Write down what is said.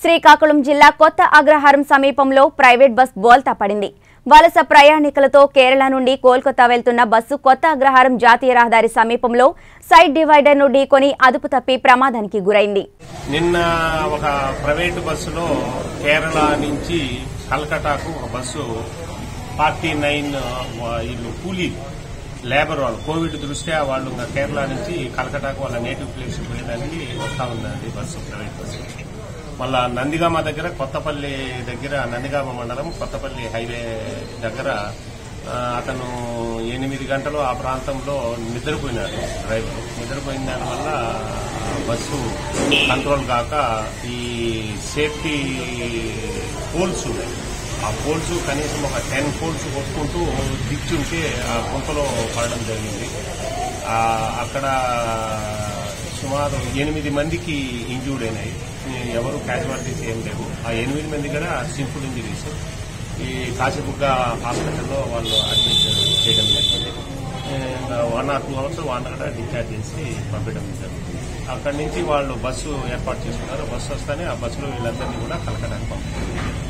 శ్రీకాకుళం జిల్లా కొత్త అగ్రహారం సమీపంలో ప్రైవేట్ బస్ బోల్తా పడింది వలస ప్రయాణికులతో కేరళ నుండి కోల్కతా వెళ్తున్న బస్సు కొత్త అగ్రహారం జాతీయ రహదారి సమీపంలో సైడ్ డివైడర్ ను ఢీకొని అదుపు తప్పి ప్రమాదానికి గురైంది నిన్న ఒక ప్రైవేటు బస్సులో కేరళ నుంచి కల్కటాకు ఒక బస్సు ఫార్టీ నైన్ వీళ్ళు కూలీ లేబర్ వాళ్ళు కోవిడ్ దృష్ట్యా వాళ్ళు ఇంకా కేరళ నుంచి కల్కటాకు వాళ్ళ నేటివ్ ప్లేస్ పోయడానికి వస్తా ఉందండి బస్సు ప్రైవేట్ బస్సు మళ్ళా నందిగామ దగ్గర కొత్తపల్లి దగ్గర నందిగామ మండలం కొత్తపల్లి హైవే దగ్గర ఆ, అతను ఎనిమిది గంటలు ఆ ప్రాంతంలో నిద్రపోయినాడు డ్రైవర్ నిద్రపోయిన దానివల్ల బస్సు కంట్రోల్ కాక ఈ సేఫ్టీ పోల్స్ ఉన్నాయి ఆ పోల్స్ కనీసం ఒక టెన్ పోల్స్ కొట్టుకుంటూ దిచ్చుంటే ఆ గుంతలో పడడం జరిగింది ఆ, అక్కడ సుమారు ఎనిమిది మందికి ఇంజూర్డ్ అయినాయి ఎవరు క్యాజువాలిటీస్ ఏం లేవు ఆ ఎనిమిది మంది కూడా సింపుల్ ఇంజరీస్ ఈ కాశీబుగ్గ హాస్పిటల్లో వాళ్ళు అడ్మిట్ చేయడం జరిగింది వన్ ఆర్ టూ అవర్స్ వాళ్ళని కూడా డిశ్చార్జ్ చేసి పంపించడం జరుగుతుంది అక్కడి నుంచి వాళ్ళు బస్సు ఏర్పాటు చేసుకున్నారు బస్సు వస్తానే ఆ బస్సులో వీళ్ళందరినీ కూడా కలకడానికి పంపించారు